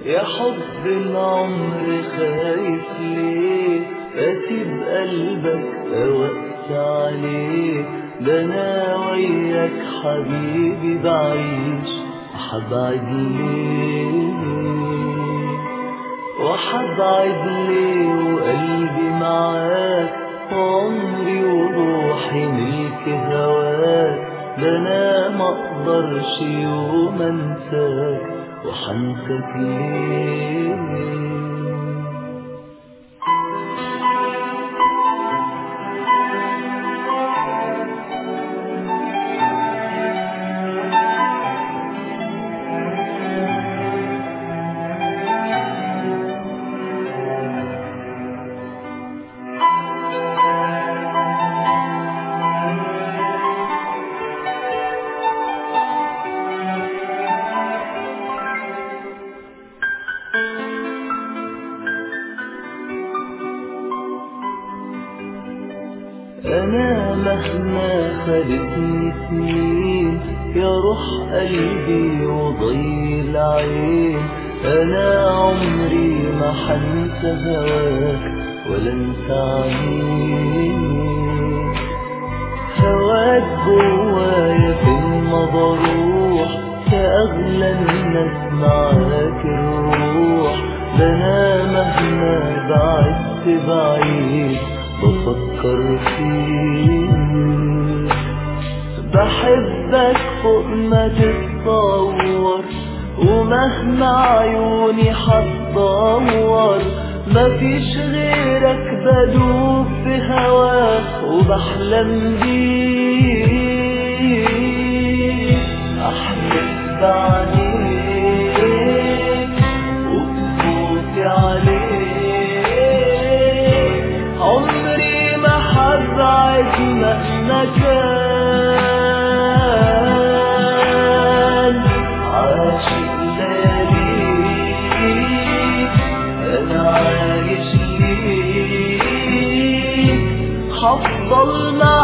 يا حب العمر خايف ليه اسيب قلبك اوقت عليه ده انا وياك حبيبي بعيش وحبعد ليه وحبعد ليه وقلبي معاك وعمري وروحي ملك هواك ده انا مقدرش يوم انساك وحنسك ليه أنا مهما خدتني سنين يا روح قلبي وضي العين أنا عمري ما حنسى هواك ولا انسى عينيك هواك جوايا فين ما بروح كأغلى الناس معاك الروح ده أنا مهما بعدت بعيد بفكر فيك بحبك فوق ما تتصور ومهما عيوني حتدور مفيش غيرك بدوب في هواك وبحلم بيك احلم بعينيك وبصوتي عليك عمري ما حبعد مهما كان عاشق ليك انا عايش ليك هفضل معاك